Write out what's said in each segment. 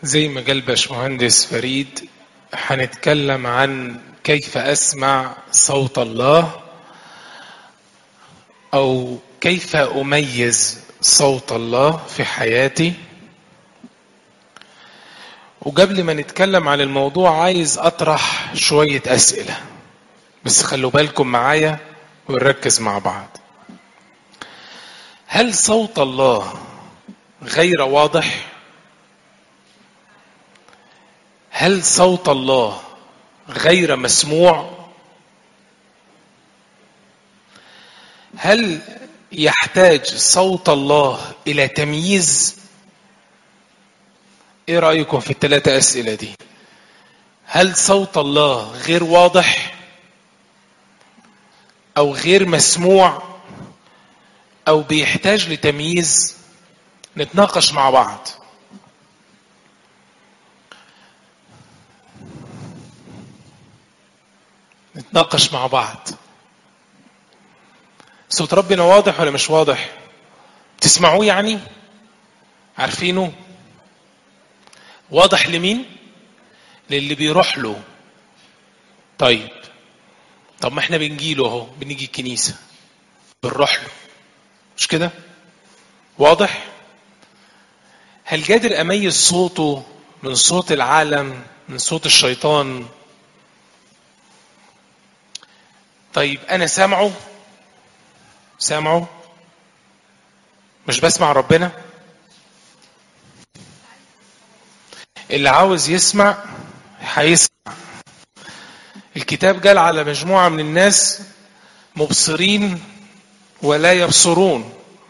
زي ما قال باشمهندس فريد هنتكلم عن كيف اسمع صوت الله او كيف اميز صوت الله في حياتي وقبل ما نتكلم عن الموضوع عايز اطرح شويه اسئله بس خلوا بالكم معايا ونركز مع بعض هل صوت الله غير واضح هل صوت الله غير مسموع هل يحتاج صوت الله الى تمييز ايه رايكم في الثلاثه اسئله دي هل صوت الله غير واضح او غير مسموع او بيحتاج لتمييز نتناقش مع بعض نتناقش مع بعض صوت ربنا واضح ولا مش واضح تسمعوه يعني عارفينه واضح لمين للي بيروح له طيب طب ما احنا بنجيله اهو بنيجي الكنيسه بنروح له مش كده واضح هل قادر اميز صوته من صوت العالم من صوت الشيطان طيب انا سامعه سامعه مش بسمع ربنا اللي عاوز يسمع هيسمع الكتاب قال على مجموعة من الناس مبصرين ولا يبصرون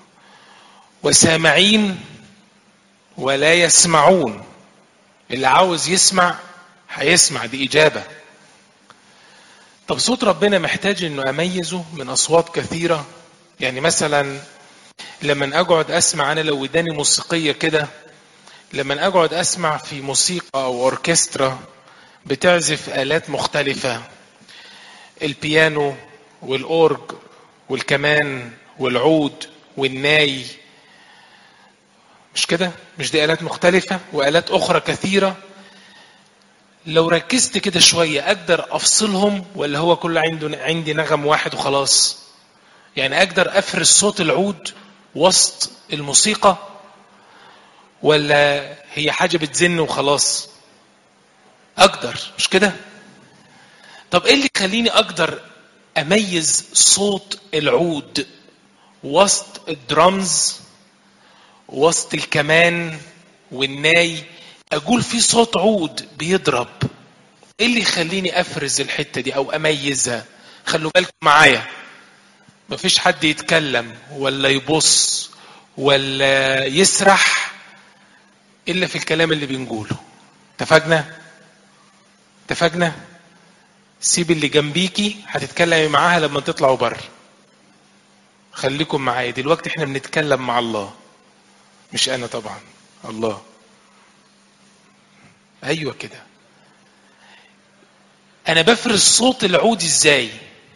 وسامعين ولا يسمعون اللي عاوز يسمع هيسمع دي إجابة طب صوت ربنا محتاج انه اميزه من اصوات كثيره يعني مثلا لما اقعد اسمع انا لو وداني موسيقيه كده لما اقعد اسمع في موسيقى او اوركسترا بتعزف الات مختلفه البيانو والاورج والكمان والعود والناي مش كده مش دي الات مختلفه والات اخرى كثيره لو ركزت كده شوية أقدر أفصلهم ولا هو كل عنده عندي نغم واحد وخلاص يعني أقدر أفرز صوت العود وسط الموسيقى ولا هي حاجة بتزن وخلاص أقدر مش كده طب إيه اللي يخليني أقدر أميز صوت العود وسط الدرامز وسط الكمان والناي اقول في صوت عود بيضرب ايه اللي يخليني افرز الحته دي او اميزها خلوا بالكم معايا مفيش حد يتكلم ولا يبص ولا يسرح الا في الكلام اللي بنقوله اتفقنا اتفقنا سيب اللي جنبيكي هتتكلمي معاها لما تطلعوا بره خليكم معايا دلوقتي احنا بنتكلم مع الله مش انا طبعا الله ايوه كده انا بفرز صوت العود ازاي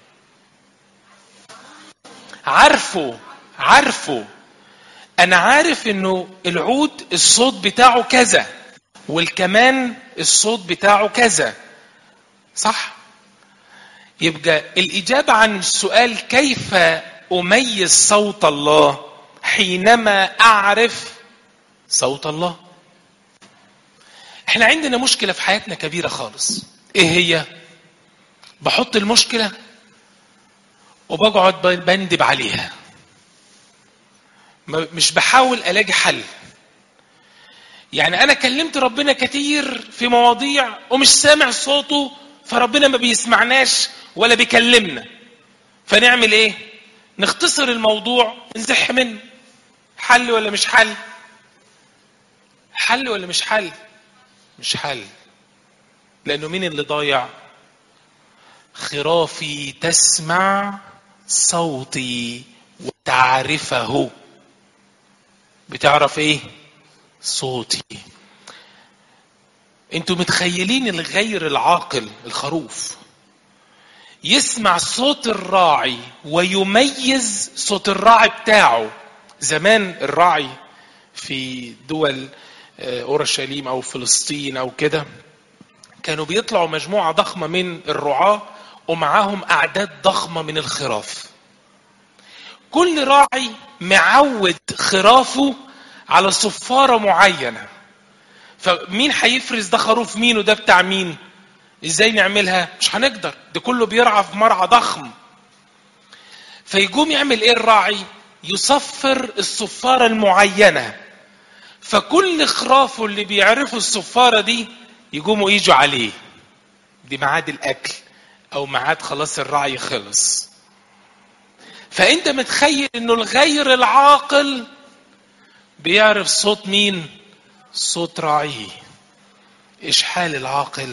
عارفه عارفه انا عارف انه العود الصوت بتاعه كذا والكمان الصوت بتاعه كذا صح يبقى الاجابه عن السؤال كيف اميز صوت الله حينما اعرف صوت الله احنا عندنا مشكله في حياتنا كبيره خالص ايه هي بحط المشكله وبقعد بندب عليها مش بحاول الاقي حل يعني انا كلمت ربنا كتير في مواضيع ومش سامع صوته فربنا ما بيسمعناش ولا بيكلمنا فنعمل ايه نختصر الموضوع ونزح منه حل ولا مش حل حل ولا مش حل مش حل لانه مين اللي ضايع خرافي تسمع صوتي وتعرفه بتعرف ايه صوتي انتوا متخيلين الغير العاقل الخروف يسمع صوت الراعي ويميز صوت الراعي بتاعه زمان الراعي في دول اورشليم او فلسطين او كده كانوا بيطلعوا مجموعه ضخمه من الرعاه ومعاهم اعداد ضخمه من الخراف كل راعي معود خرافه على صفاره معينه فمين هيفرز ده خروف مين وده بتاع مين ازاي نعملها مش هنقدر ده كله بيرعى في مرعى ضخم فيقوم يعمل ايه الراعي يصفر الصفاره المعينه فكل خرافه اللي بيعرفوا الصفاره دي يقوموا يجوا عليه دي ميعاد الاكل او ميعاد خلاص الرعي خلص فانت متخيل انه الغير العاقل بيعرف صوت مين صوت راعيه ايش حال العاقل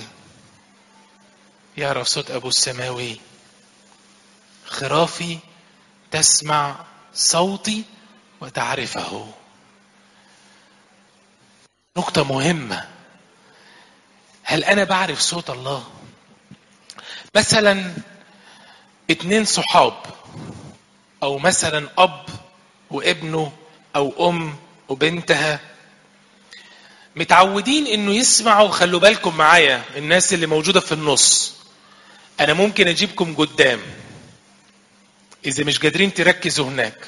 يعرف صوت ابو السماوي خرافي تسمع صوتي وتعرفه نقطه مهمه هل انا بعرف صوت الله مثلا اتنين صحاب او مثلا اب وابنه او ام وبنتها متعودين انه يسمعوا خلوا بالكم معايا الناس اللي موجوده في النص انا ممكن اجيبكم قدام اذا مش قادرين تركزوا هناك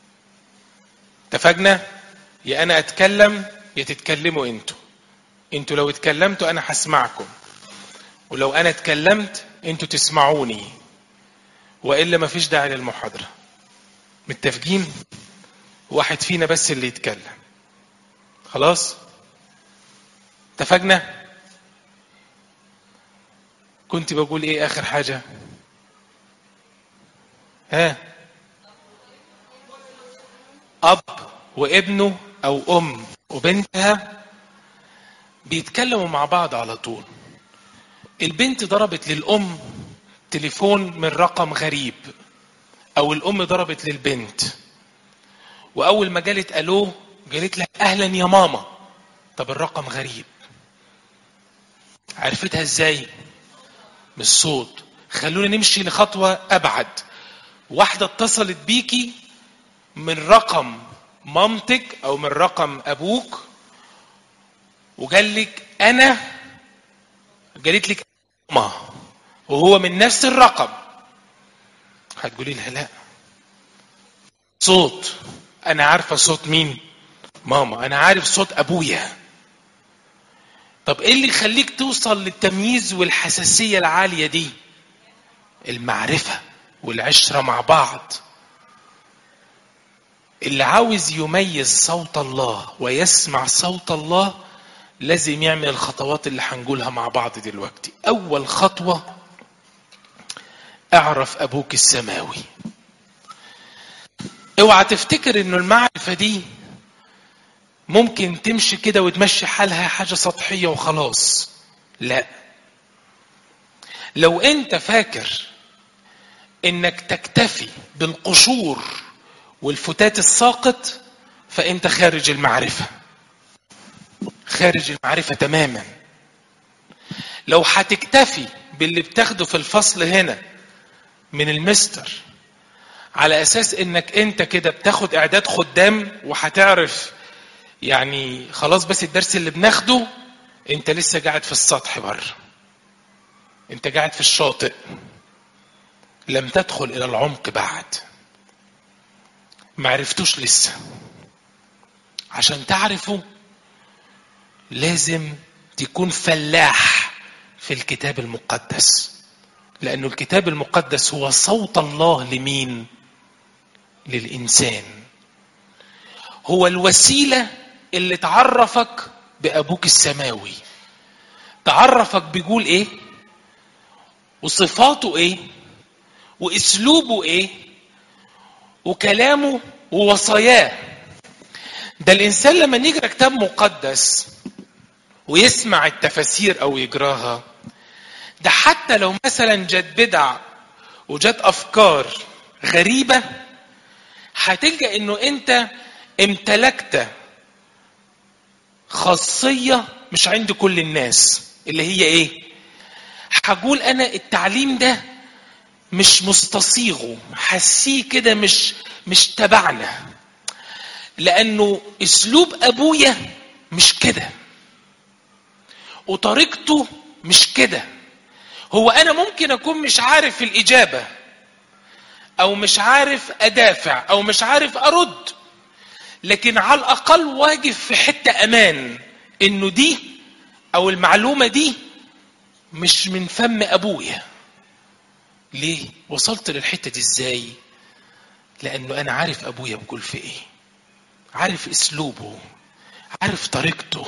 اتفقنا يا انا اتكلم يا تتكلموا انتوا انتوا لو اتكلمتوا انا هسمعكم ولو انا اتكلمت انتوا تسمعوني والا مفيش داعي للمحاضره متفقين واحد فينا بس اللي يتكلم خلاص اتفقنا كنت بقول ايه اخر حاجه ها اب وابنه او ام وبنتها بيتكلموا مع بعض على طول البنت ضربت للام تليفون من رقم غريب او الام ضربت للبنت واول ما قالت الو قالت لها اهلا يا ماما طب الرقم غريب عرفتها ازاي من الصوت خلونا نمشي لخطوه ابعد واحده اتصلت بيكي من رقم مامتك او من رقم ابوك وقال لك انا قالت لك ماما وهو من نفس الرقم هتقولي لها لا صوت انا عارفه صوت مين ماما انا عارف صوت ابويا طب ايه اللي يخليك توصل للتمييز والحساسيه العاليه دي المعرفه والعشره مع بعض اللي عاوز يميز صوت الله ويسمع صوت الله لازم يعمل الخطوات اللي هنقولها مع بعض دلوقتي اول خطوه اعرف ابوك السماوي اوعى تفتكر انه المعرفه دي ممكن تمشي كده وتمشي حالها حاجه سطحيه وخلاص لا لو انت فاكر انك تكتفي بالقشور والفتات الساقط فانت خارج المعرفه خارج المعرفه تماما لو هتكتفي باللي بتاخده في الفصل هنا من المستر على اساس انك انت كده بتاخد اعداد خدام وهتعرف يعني خلاص بس الدرس اللي بناخده انت لسه قاعد في السطح بره انت قاعد في الشاطئ لم تدخل الى العمق بعد ما عرفتوش لسه عشان تعرفوا لازم تكون فلاح في الكتاب المقدس لأنه الكتاب المقدس هو صوت الله لمين؟ للإنسان هو الوسيلة اللي تعرفك بأبوك السماوي تعرفك بيقول إيه؟ وصفاته إيه؟ وأسلوبه إيه؟ وكلامه ووصاياه ده الإنسان لما يقرأ كتاب مقدس ويسمع التفاسير أو يجراها ده حتى لو مثلا جت بدع وجت افكار غريبه هتلقى انه انت امتلكت خاصيه مش عند كل الناس اللي هي ايه هقول انا التعليم ده مش مستصيغه حسيه كده مش مش تبعنا لانه اسلوب ابويا مش كده وطريقته مش كده هو انا ممكن اكون مش عارف الاجابه او مش عارف ادافع او مش عارف ارد لكن على الاقل واقف في حته امان انه دي او المعلومه دي مش من فم ابويا ليه وصلت للحته دي ازاي لانه انا عارف ابويا بيقول في ايه عارف اسلوبه عارف طريقته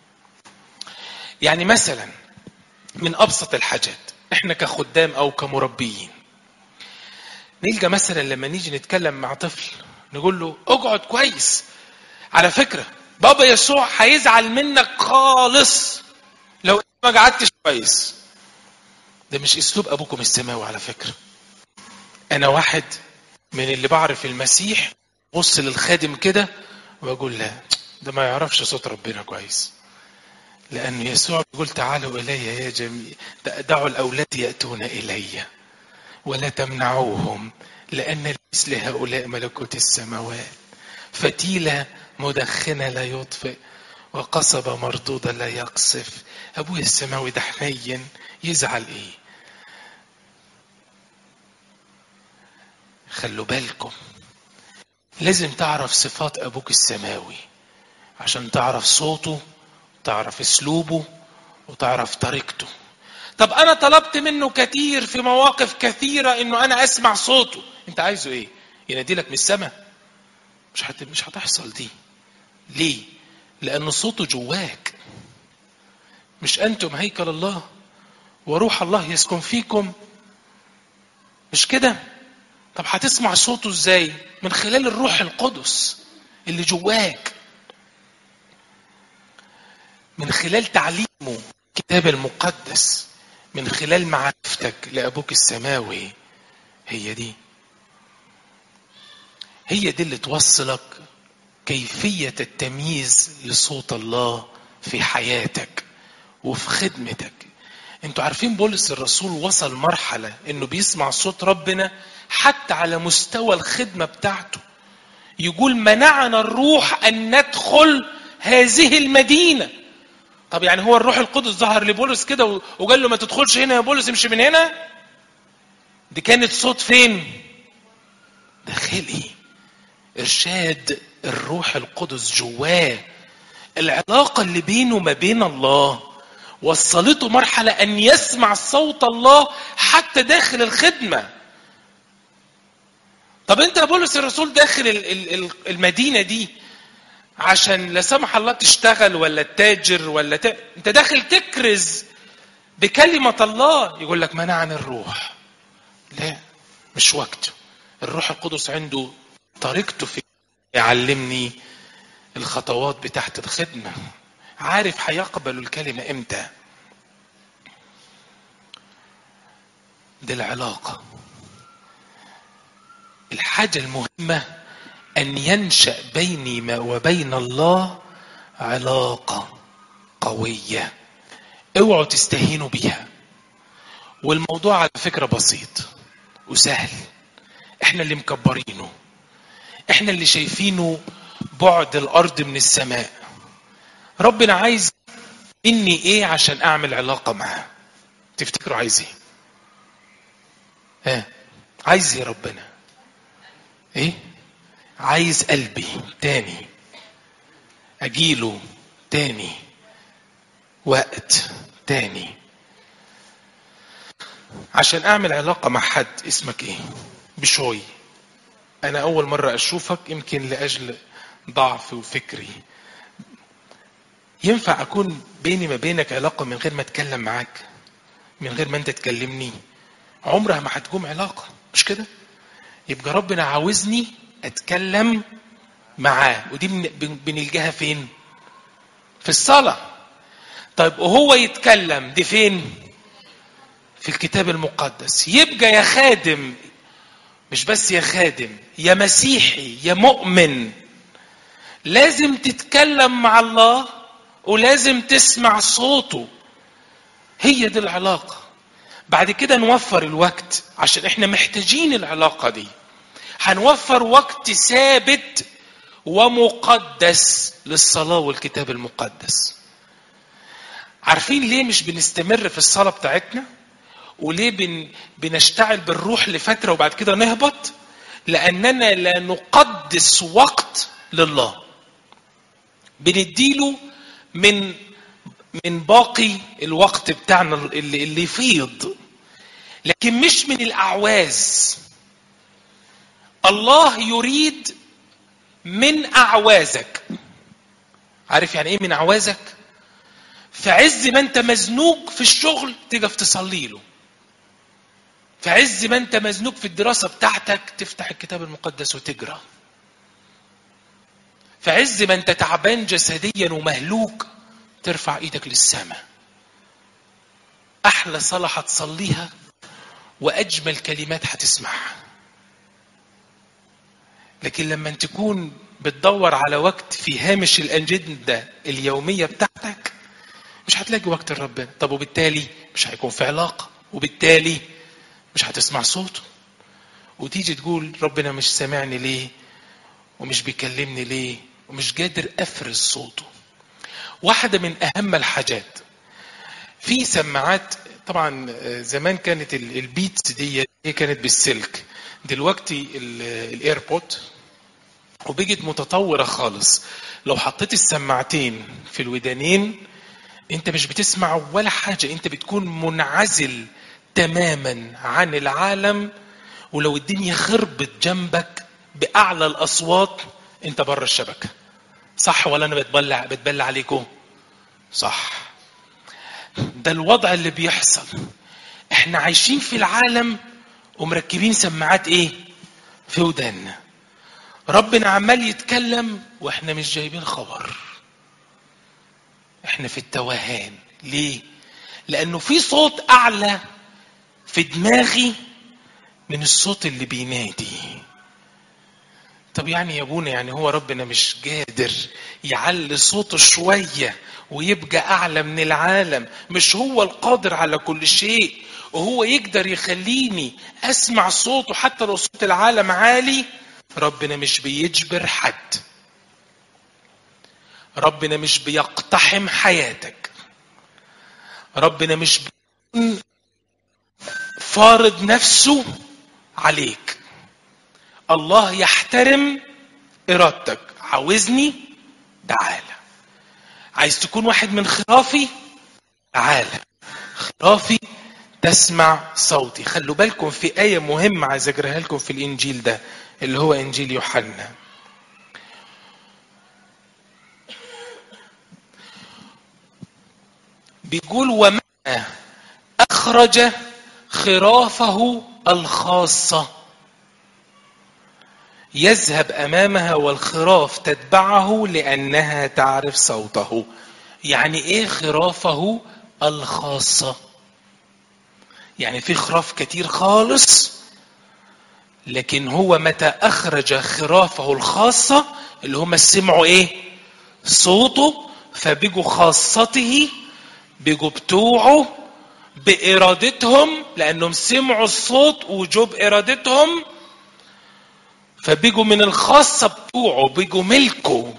يعني مثلا من ابسط الحاجات احنا كخدام او كمربيين نلقى مثلا لما نيجي نتكلم مع طفل نقول له اقعد كويس على فكره بابا يسوع هيزعل منك خالص لو ما قعدتش كويس ده مش اسلوب ابوكم السماوي على فكره انا واحد من اللي بعرف المسيح بص للخادم كده واقول لا ده ما يعرفش صوت ربنا كويس لأن يسوع يقول تعالوا إلي يا جميع دعوا الأولاد يأتون إلي ولا تمنعوهم لأن مثل هؤلاء ملكوت السماوات فتيلة مدخنة لا يطفئ وقصبة مردودة لا يقصف أبويا السماوي ده حنين يزعل إيه خلوا بالكم لازم تعرف صفات أبوك السماوي عشان تعرف صوته تعرف اسلوبه وتعرف طريقته طب انا طلبت منه كتير في مواقف كثيره انه انا اسمع صوته انت عايزه ايه ينادي لك من السماء مش هت... مش هتحصل دي ليه لان صوته جواك مش انتم هيكل الله وروح الله يسكن فيكم مش كده طب هتسمع صوته ازاي من خلال الروح القدس اللي جواك من خلال تعليمه الكتاب المقدس من خلال معرفتك لأبوك السماوي هي دي هي دي اللي توصلك كيفية التمييز لصوت الله في حياتك وفي خدمتك انتوا عارفين بولس الرسول وصل مرحلة انه بيسمع صوت ربنا حتى على مستوى الخدمة بتاعته يقول منعنا الروح ان ندخل هذه المدينه طب يعني هو الروح القدس ظهر لبولس كده وقال له ما تدخلش هنا يا بولس امشي من هنا دي كانت صوت فين داخلي ارشاد الروح القدس جواه العلاقة اللي بينه وما بين الله وصلته مرحلة أن يسمع صوت الله حتى داخل الخدمة طب أنت يا بولس الرسول داخل المدينة دي عشان لا سمح الله تشتغل ولا تتاجر ولا ت... انت داخل تكرز بكلمة الله يقول لك منعني الروح لا مش وقته الروح القدس عنده طريقته في يعلمني الخطوات بتاعت الخدمة عارف هيقبل الكلمة امتى دي العلاقة الحاجة المهمة أن ينشأ بيني وبين الله علاقة قوية اوعوا تستهينوا بيها والموضوع على فكرة بسيط وسهل احنا اللي مكبرينه احنا اللي شايفينه بعد الارض من السماء ربنا عايز مني ايه عشان اعمل علاقة معاه تفتكروا عايز ايه ها عايز ايه ربنا ايه عايز قلبي تاني اجيله تاني وقت تاني عشان اعمل علاقه مع حد اسمك ايه بشوي انا اول مره اشوفك يمكن لاجل ضعف وفكري ينفع اكون بيني ما بينك علاقه من غير ما اتكلم معاك من غير ما انت تكلمني عمرها ما هتقوم علاقه مش كده يبقى ربنا عاوزني اتكلم معاه ودي بنلقاها فين في الصلاة طيب وهو يتكلم دي فين في الكتاب المقدس يبقى يا خادم مش بس يا خادم يا مسيحي يا مؤمن لازم تتكلم مع الله ولازم تسمع صوته هي دي العلاقة بعد كده نوفر الوقت عشان احنا محتاجين العلاقة دي هنوفر وقت ثابت ومقدس للصلاة والكتاب المقدس عارفين ليه مش بنستمر في الصلاة بتاعتنا وليه بن بنشتعل بالروح لفترة وبعد كده نهبط لأننا لا نقدس وقت لله بنديله من من باقي الوقت بتاعنا اللي, اللي يفيض لكن مش من الأعواز الله يريد من أعوازك عارف يعني إيه من أعوازك؟ في عز ما أنت مزنوق في الشغل تقف تصلي له في عز ما أنت مزنوق في الدراسة بتاعتك تفتح الكتاب المقدس وتقرأ في عز ما أنت تعبان جسديا ومهلوك ترفع ايدك للسماء احلى صلاه هتصليها واجمل كلمات هتسمعها لكن لما تكون بتدور على وقت في هامش الاجنده اليوميه بتاعتك مش هتلاقي وقت لربنا طب وبالتالي مش هيكون في علاقه وبالتالي مش هتسمع صوته وتيجي تقول ربنا مش سامعني ليه ومش بيكلمني ليه ومش قادر افرز صوته واحده من اهم الحاجات في سماعات طبعا زمان كانت البيتس دي هي كانت بالسلك دلوقتي الايربود وبقت متطوره خالص لو حطيت السماعتين في الودانين انت مش بتسمع ولا حاجه انت بتكون منعزل تماما عن العالم ولو الدنيا خربت جنبك باعلى الاصوات انت بره الشبكه صح ولا انا بتبلع بتبلع عليكم صح ده الوضع اللي بيحصل احنا عايشين في العالم ومركبين سماعات ايه في وداننا ربنا عمال يتكلم واحنا مش جايبين خبر احنا في التوهان ليه لانه في صوت اعلى في دماغي من الصوت اللي بينادي طب يعني يا ابونا يعني هو ربنا مش قادر يعلي صوته شويه ويبقى اعلى من العالم مش هو القادر على كل شيء وهو يقدر يخليني اسمع صوته حتى لو صوت العالم عالي ربنا مش بيجبر حد ربنا مش بيقتحم حياتك ربنا مش فارض نفسه عليك الله يحترم ارادتك عاوزني تعالى عايز تكون واحد من خرافي تعالى خرافي تسمع صوتي خلوا بالكم في آية مهمة عايز أجريها لكم في الإنجيل ده اللي هو إنجيل يوحنا بيقول وما أخرج خرافه الخاصة يذهب امامها والخراف تتبعه لانها تعرف صوته يعني ايه خرافه الخاصه يعني في خراف كتير خالص لكن هو متى اخرج خرافه الخاصه اللي هم سمعوا ايه صوته فبيجوا خاصته بيجوا بتوعه بارادتهم لانهم سمعوا الصوت وجوب ارادتهم فبيجوا من الخاصة بتوعه بيجوا ملكه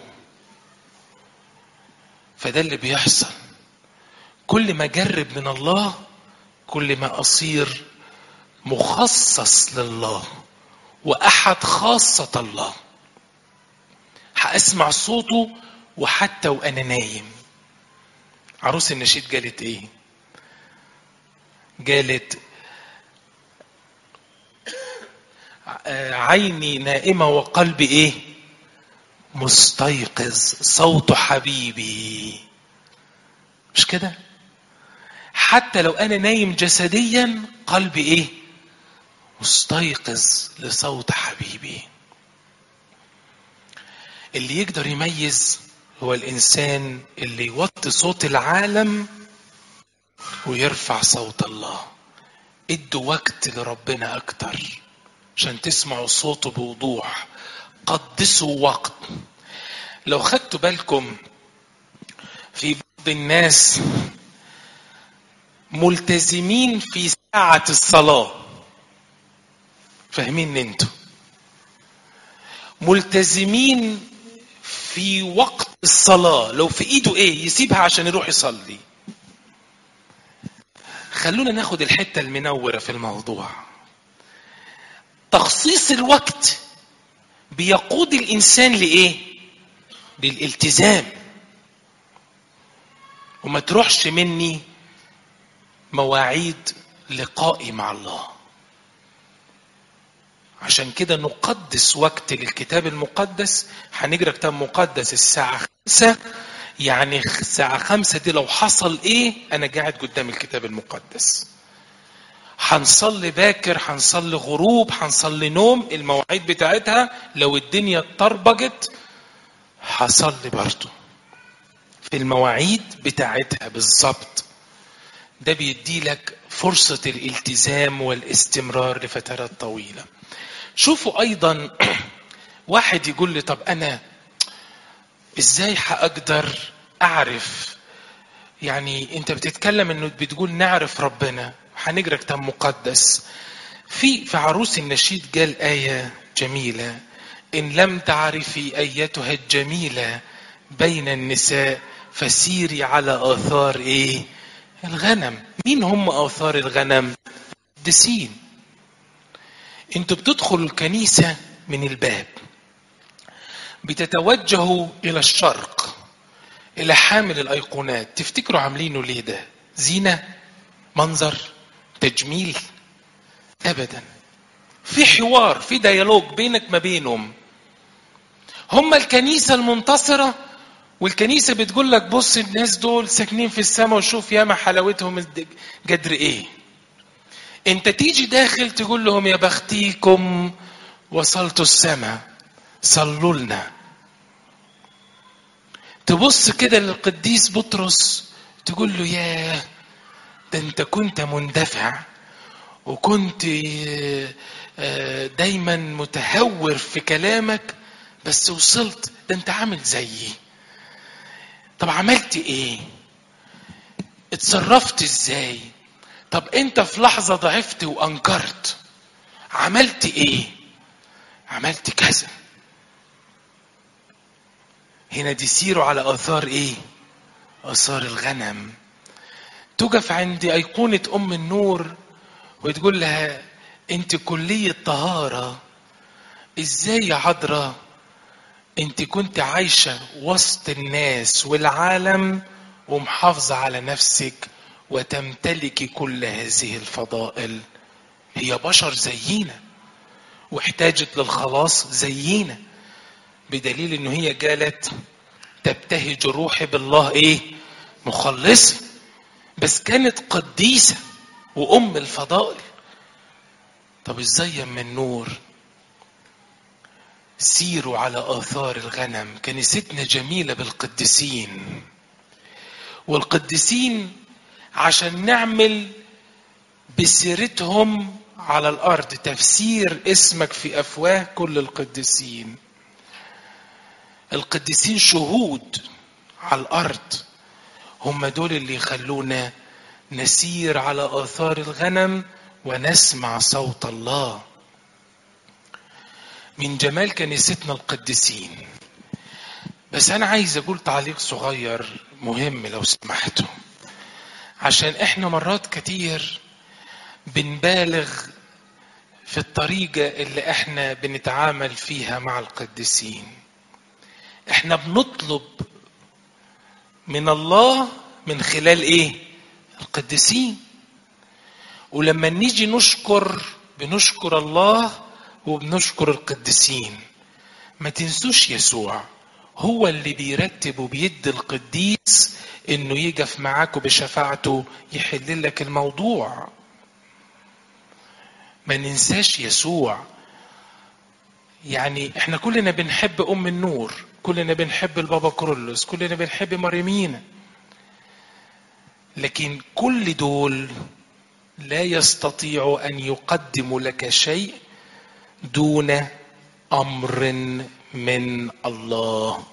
فده اللي بيحصل كل ما جرب من الله كل ما أصير مخصص لله وأحد خاصة الله هأسمع صوته وحتى وأنا نايم عروس النشيد قالت إيه قالت عيني نائمة وقلبي ايه مستيقظ صوت حبيبي مش كده حتى لو انا نايم جسديا قلبي ايه مستيقظ لصوت حبيبي اللي يقدر يميز هو الانسان اللي يوطي صوت العالم ويرفع صوت الله ادوا وقت لربنا اكتر عشان تسمعوا صوته بوضوح قدسوا وقت لو خدتوا بالكم في بعض الناس ملتزمين في ساعة الصلاة فاهمين انتوا ملتزمين في وقت الصلاة لو في ايده ايه يسيبها عشان يروح يصلي خلونا ناخد الحتة المنورة في الموضوع تخصيص الوقت بيقود الانسان لايه للالتزام وما تروحش مني مواعيد لقائي مع الله عشان كده نقدس وقت للكتاب المقدس هنجرى كتاب مقدس الساعة خمسة يعني الساعة خمسة دي لو حصل ايه انا قاعد قدام الكتاب المقدس هنصلي باكر هنصلي غروب هنصلي نوم المواعيد بتاعتها لو الدنيا اتطربجت هصلي برضه في المواعيد بتاعتها بالظبط ده بيدي لك فرصة الالتزام والاستمرار لفترات طويلة شوفوا أيضا واحد يقول لي طب أنا إزاي هأقدر أعرف يعني أنت بتتكلم إنه بتقول نعرف ربنا هنقرا كتاب مقدس في في عروس النشيد قال آية جميلة إن لم تعرفي أيتها الجميلة بين النساء فسيري على آثار إيه؟ الغنم مين هم آثار الغنم؟ دسين انتوا بتدخلوا الكنيسة من الباب بتتوجهوا إلى الشرق إلى حامل الأيقونات تفتكروا عاملينه ليه ده؟ زينة؟ منظر؟ تجميل؟ أبدا في حوار في ديالوج بينك ما بينهم هم الكنيسة المنتصرة والكنيسة بتقول لك بص الناس دول ساكنين في السماء وشوف ياما حلاوتهم قدر ايه انت تيجي داخل تقول لهم يا بختيكم وصلتوا السماء صلوا لنا تبص كده للقديس بطرس تقول له ياه ده انت كنت مندفع وكنت دايما متهور في كلامك بس وصلت ده انت عامل زيي طب عملت ايه اتصرفت ازاي طب انت في لحظة ضعفت وانكرت عملت ايه عملت كذا هنا دي سيروا على اثار ايه اثار الغنم تقف عند ايقونة ام النور وتقول لها انت كلية طهارة ازاي يا عذراء انت كنت عايشة وسط الناس والعالم ومحافظة على نفسك وتمتلكي كل هذه الفضائل هي بشر زينا واحتاجت للخلاص زينا بدليل انه هي قالت تبتهج روحي بالله ايه مخلصة بس كانت قديسة وام الفضائل طب ازاي من النور سيروا على آثار الغنم كنيستنا جميلة بالقديسين والقديسين عشان نعمل بسيرتهم على الأرض تفسير اسمك في أفواه كل القديسين القديسين شهود على الأرض هم دول اللي يخلونا نسير على آثار الغنم ونسمع صوت الله من جمال كنيستنا القديسين بس انا عايز اقول تعليق صغير مهم لو سمحتوا عشان احنا مرات كتير بنبالغ في الطريقة اللي احنا بنتعامل فيها مع القديسين احنا بنطلب من الله من خلال ايه القديسين ولما نيجي نشكر بنشكر الله وبنشكر القديسين ما تنسوش يسوع هو اللي بيرتب وبيدي القديس انه يقف معاك بشفاعته يحل لك الموضوع ما ننساش يسوع يعني احنا كلنا بنحب ام النور كلنا بنحب البابا كرولوس كلنا بنحب مريمينا لكن كل دول لا يستطيع ان يقدموا لك شيء دون امر من الله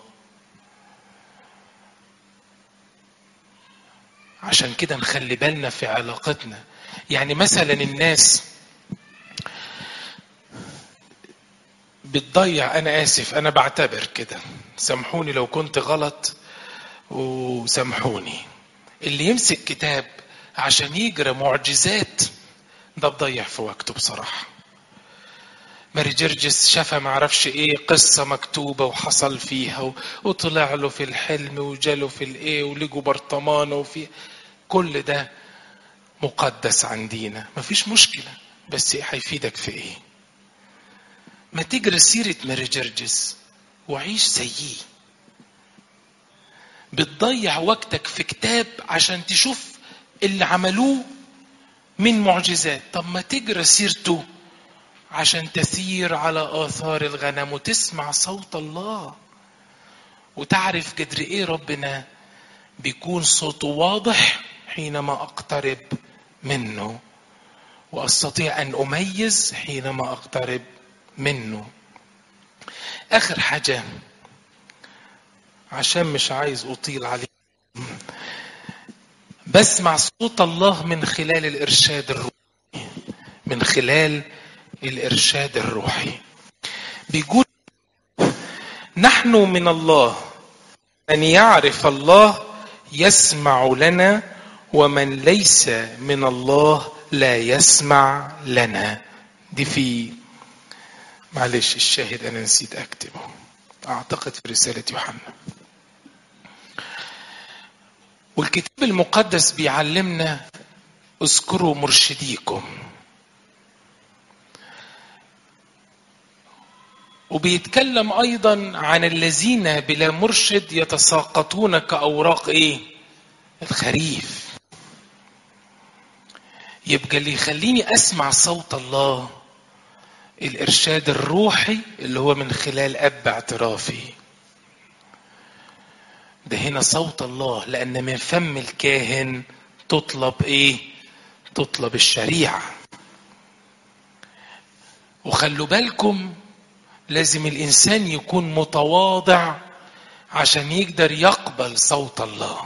عشان كده نخلي بالنا في علاقتنا يعني مثلا الناس بتضيع انا اسف انا بعتبر كده سامحوني لو كنت غلط وسامحوني اللي يمسك كتاب عشان يجرى معجزات ده بضيع في وقته بصراحه ماري جرجس شافها معرفش ايه قصة مكتوبة وحصل فيها وطلع له في الحلم وجاله في الايه ولجوا برطمانه وفي كل ده مقدس عندينا مفيش مشكلة بس هيفيدك في ايه ما تجري سيرة ماري جرجس وعيش زيه بتضيع وقتك في كتاب عشان تشوف اللي عملوه من معجزات طب ما تجرى سيرته عشان تسير على آثار الغنم وتسمع صوت الله وتعرف قدر إيه ربنا بيكون صوته واضح حينما أقترب منه وأستطيع أن أميز حينما أقترب منه آخر حاجة عشان مش عايز أطيل عليه بسمع صوت الله من خلال الإرشاد الروحي من خلال الإرشاد الروحي بيقول نحن من الله من يعرف الله يسمع لنا ومن ليس من الله لا يسمع لنا دي في معلش الشاهد أنا نسيت أكتبه أعتقد في رسالة يوحنا والكتاب المقدس بيعلمنا اذكروا مرشديكم وبيتكلم ايضا عن الذين بلا مرشد يتساقطون كاوراق ايه الخريف يبقى اللي يخليني اسمع صوت الله الارشاد الروحي اللي هو من خلال اب اعترافي ده هنا صوت الله لان من فم الكاهن تطلب ايه تطلب الشريعه وخلوا بالكم لازم الانسان يكون متواضع عشان يقدر يقبل صوت الله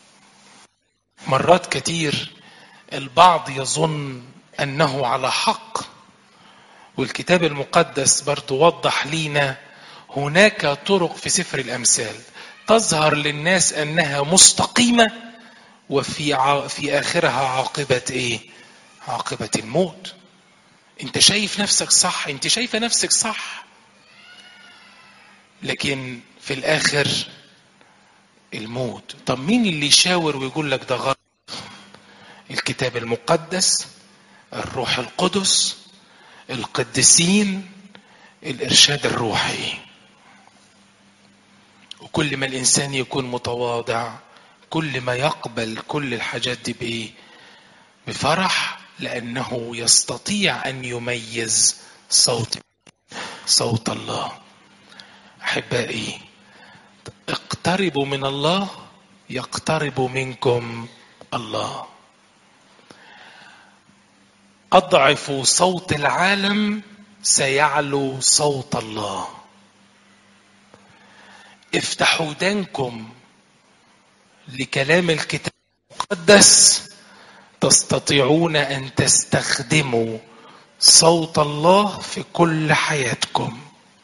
مرات كتير البعض يظن انه على حق والكتاب المقدس برضو وضح لينا هناك طرق في سفر الامثال تظهر للناس انها مستقيمه وفي ع... في اخرها عاقبه ايه عاقبه الموت انت شايف نفسك صح انت شايفه نفسك صح لكن في الاخر الموت طب مين اللي يشاور ويقول لك ده غلط الكتاب المقدس الروح القدس القديسين الارشاد الروحي وكل ما الانسان يكون متواضع كل ما يقبل كل الحاجات دي بايه بفرح لانه يستطيع ان يميز صوت صوت الله احبائي اقتربوا من الله يقترب منكم الله اضعف صوت العالم سيعلو صوت الله افتحوا ودانكم لكلام الكتاب المقدس تستطيعون ان تستخدموا صوت الله في كل حياتكم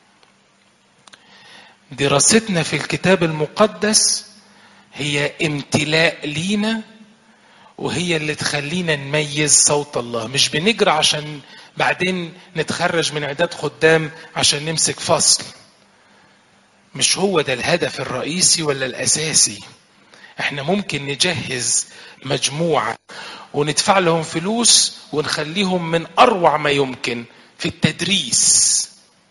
دراستنا في الكتاب المقدس هي امتلاء لينا وهي اللي تخلينا نميز صوت الله مش بنجري عشان بعدين نتخرج من اعداد خدام عشان نمسك فصل مش هو ده الهدف الرئيسي ولا الاساسي احنا ممكن نجهز مجموعه وندفع لهم فلوس ونخليهم من اروع ما يمكن في التدريس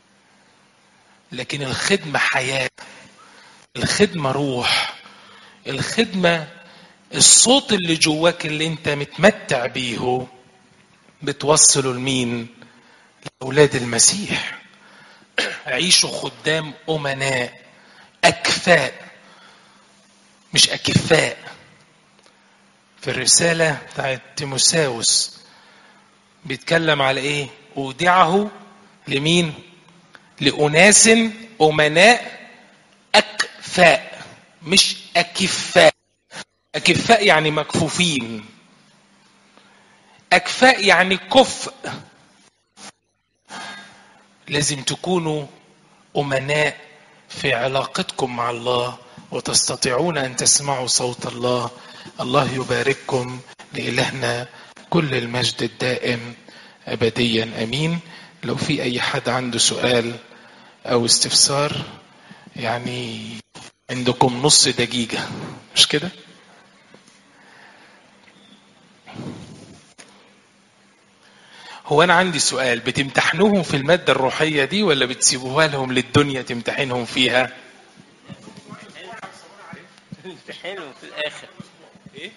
لكن الخدمه حياه الخدمه روح الخدمه الصوت اللي جواك اللي انت متمتع بيه بتوصله لمين لاولاد المسيح عيشوا خدام امناء اكفاء مش اكفاء في الرساله بتاعت تيموساوس بيتكلم على ايه اودعه لمين لاناس امناء اكفاء مش اكفاء اكفاء يعني مكفوفين اكفاء يعني كفء لازم تكونوا امناء في علاقتكم مع الله وتستطيعون ان تسمعوا صوت الله الله يبارككم لالهنا كل المجد الدائم ابديا امين لو في اي حد عنده سؤال او استفسار يعني عندكم نص دقيقه مش كده هو انا عندي سؤال بتمتحنوهم في الماده الروحيه دي ولا بتسيبوها لهم للدنيا تمتحنهم فيها امتحانه في الاخر ايه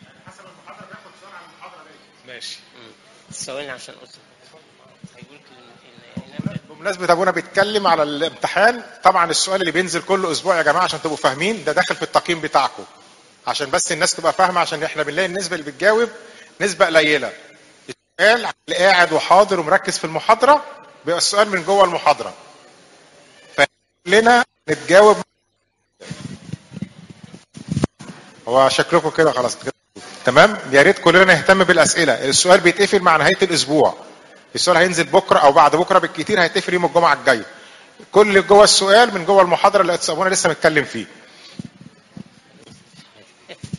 ماشي ثواني عشان أصل هيقول إن- إن- بمناسبة ابونا بيتكلم على الامتحان طبعا السؤال اللي بينزل كل اسبوع يا جماعة عشان تبقوا فاهمين ده داخل في التقييم بتاعكم عشان بس الناس تبقى فاهمة عشان احنا بنلاقي النسبة اللي بتجاوب نسبة قليلة السؤال على اللي قاعد وحاضر ومركز في المحاضرة بيبقى السؤال من جوه المحاضرة فكلنا نتجاوب هو شكلكم كده خلاص كده. تمام يا ريت كلنا نهتم بالاسئله السؤال بيتقفل مع نهايه الاسبوع السؤال هينزل بكره او بعد بكره بالكتير هيتقفل يوم الجمعه الجاي كل اللي جوه السؤال من جوه المحاضره اللي ابونا لسه متكلم فيه